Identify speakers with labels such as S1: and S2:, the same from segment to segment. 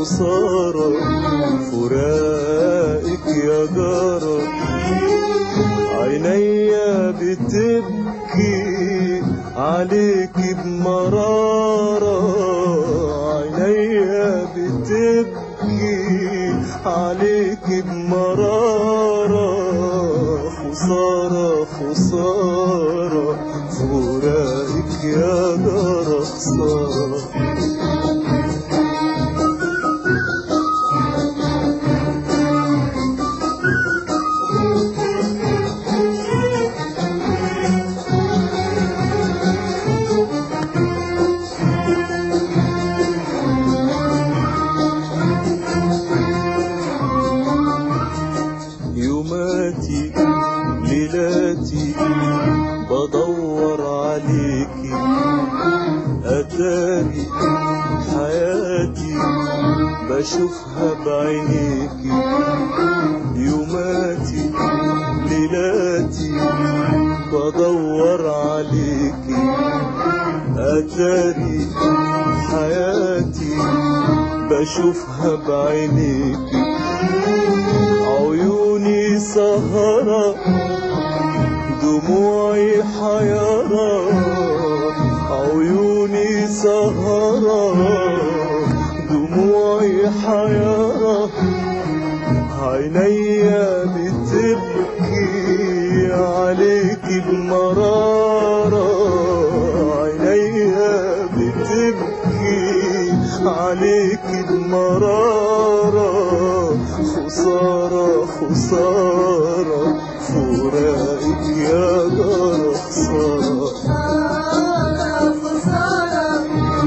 S1: خسارة فراقك يا جارة عينيا بتبكي عليك بمرارة عينيا بتبكي عليك بمرارة خسارة خسارة فراقك يا جارة خسارة يوماتي ليلاتي بدور عليكي أتاري حياتي بشوفها بعينيكي يوماتي ليلاتي بدور عليكي أتاري حياتي بشوفها بعينيكي عيوني سهرة دموعي حيرة عيوني سهرة دموعي حيرة عينيا بتبكي عليك بمرارة عينيا بتبكي عليك بمرارة خسارة خسارة فراقك يا جارة خسارة
S2: خسارة خسارة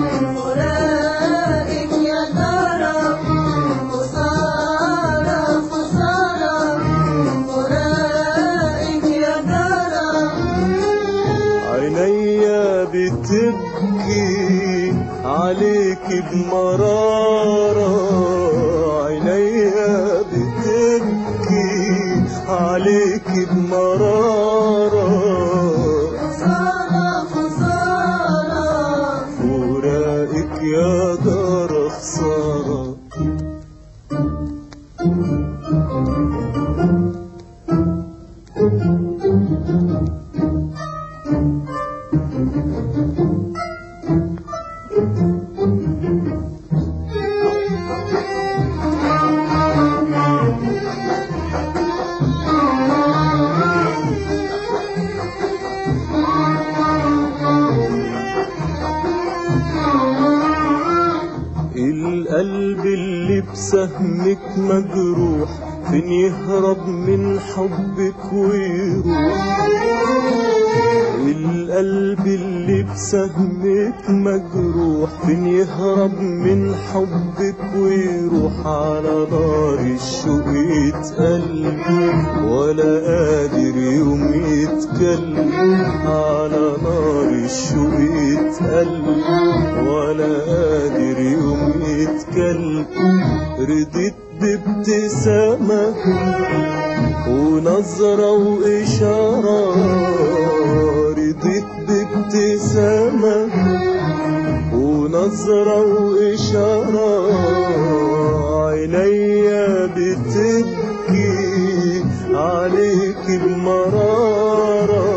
S2: فراقك يا ترى خسارة خسارة فراقك يا ترى
S1: عينيا بتبكي عليك بمرارة عينيا بتبكي عليك بمرارة
S2: خسارة خسارة
S1: فراقك يا دار خسارة القلب اللي بسهمك مجروح فين يهرب من حبك ويروح القلب اللي بسهمك مجروح فين يهرب من حبك ويروح على نار الشوق يتقلب ولا قادر يوم يتكلم على نار الشوق يتقلب ولا قادر يوم يتكلم رديت بابتسامة ونظرة وإشارة رضيت بابتسامة ونظرة وإشارة عينيا بتبكي عليك بمرارة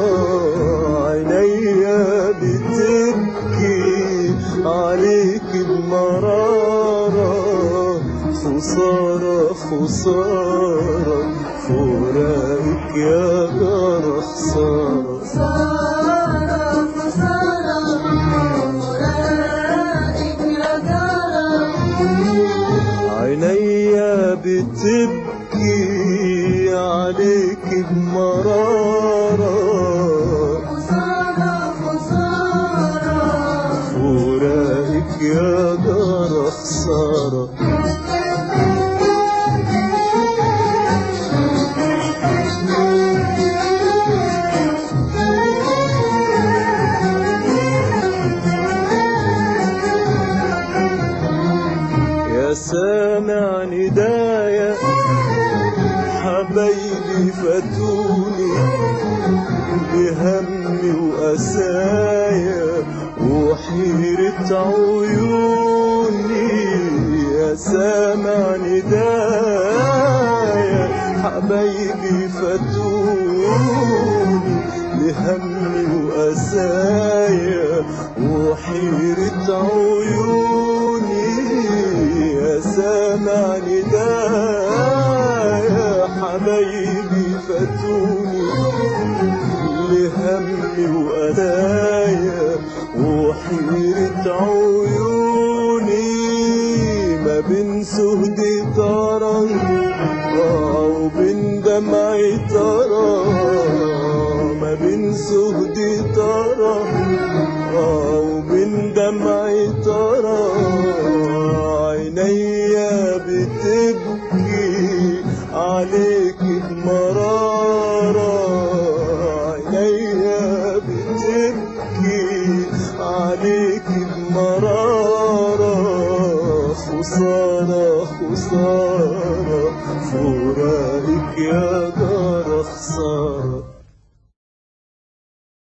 S1: عينيا بتبكي عليك بمرارة خسارة خسارة فراقك يا جار خسارة
S2: خسارة خسارة فراقك يا ترى
S1: عينيا بتبكي عليك بمرارة
S2: خسارة خسارة
S1: فراقك يا جار خسارة يا سامع ندايا حبايبي فاتوني بهمي وأسايا وحيرة عيوني يا يا سامع ندايا حبايبي فاتوني لهمي وأسايا وحيرة عيوني يا سامع ندايا حبايبي فاتوني لهمي وأدايا وحيرة عيوني ما بين سهدي ترى وبين دمعي ترى ما بين سهدي ترى وبين دمعي ترى عينيا بتبكي عليك بمرارة عينيا بتبكي عليك بمرارة خسارة خسارة فراقك يا جارة